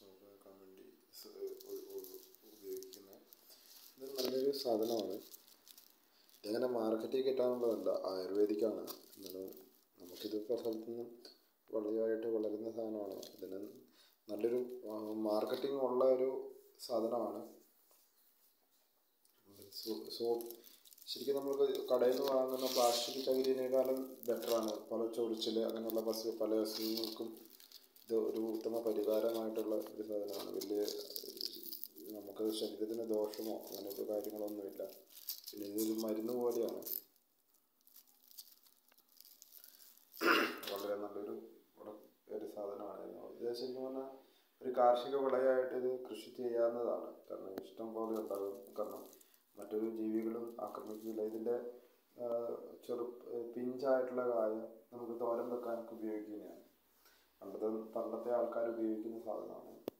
soap വെക്കാൻ വേണ്ടി സ- ഉ- ഉ- ഉപയോഗിക്കുന്ന ഇത് നല്ലൊരു സാധനമാണ് ഇതങ്ങനെ മാർക്കറ്റിൽ കിട്ടാനുള്ളതല്ല ആയുർവേദിക്കാണ് എന്നാലും നമുക്കിത് പല സ്ഥലത്തുനിന്നും വളരെയായിട്ട് വളരുന്ന സാധനമാണ് ഇതിന് നല്ലൊരു മാർക്കറ്റിംഗ് ഉള്ള ഒരു സാധനമാണ് സോ- സോപ്പ് ശരിക്കും നമ്മൾക്ക് കടയിൽ നിന്ന് വാങ്ങുന്ന പ്ലാസ്റ്റിക് ചകിരിനേക്കാളും ബെറ്ററാണ് പല ചൊറിച്ചിൽ അങ്ങനെയുള്ള പശു പല അസുഖങ്ങൾക്കും ഇത് ഒരു ഉത്തമ പരിഹാരമായിട്ടുള്ള ഒരു സാധനമാണ് വലിയ നമുക്ക് ശരീരത്തിന് ദോഷമോ അങ്ങനത്തെ കാര്യങ്ങളൊന്നുമില്ല പിന്നെ ഇതൊരു മരുന്ന് പോലെയാണ് വളരെ നല്ലൊരു പ്രൊഡ- ഒരു സാധനമാണ് ഇത് ശരിക്കും പറഞ്ഞാൽ ഒരു കാർഷിക വിളയായിട്ട് ഇത് കൃഷി ചെയ്യാവുന്നതാണ് കാരണം ഇഷ്ടം പോലെ ഉണ്ടാകും കാരണം മറ്റൊരു ജീവികളും ആക്രമിക്കില്ല ഇതിൻ്റെ ആ, ചെറു പിഞ്ചായിട്ടുള്ള കായ നമുക്ക് തോരൻ വെക്കാനൊക്കെ ഉപയോഗിക്കുന്നതാണ് പണ്ടത്തെ പണ്ടത്തെ ആൾക്കാർ ഉപയോഗിക്കുന്ന സാധനമാണ്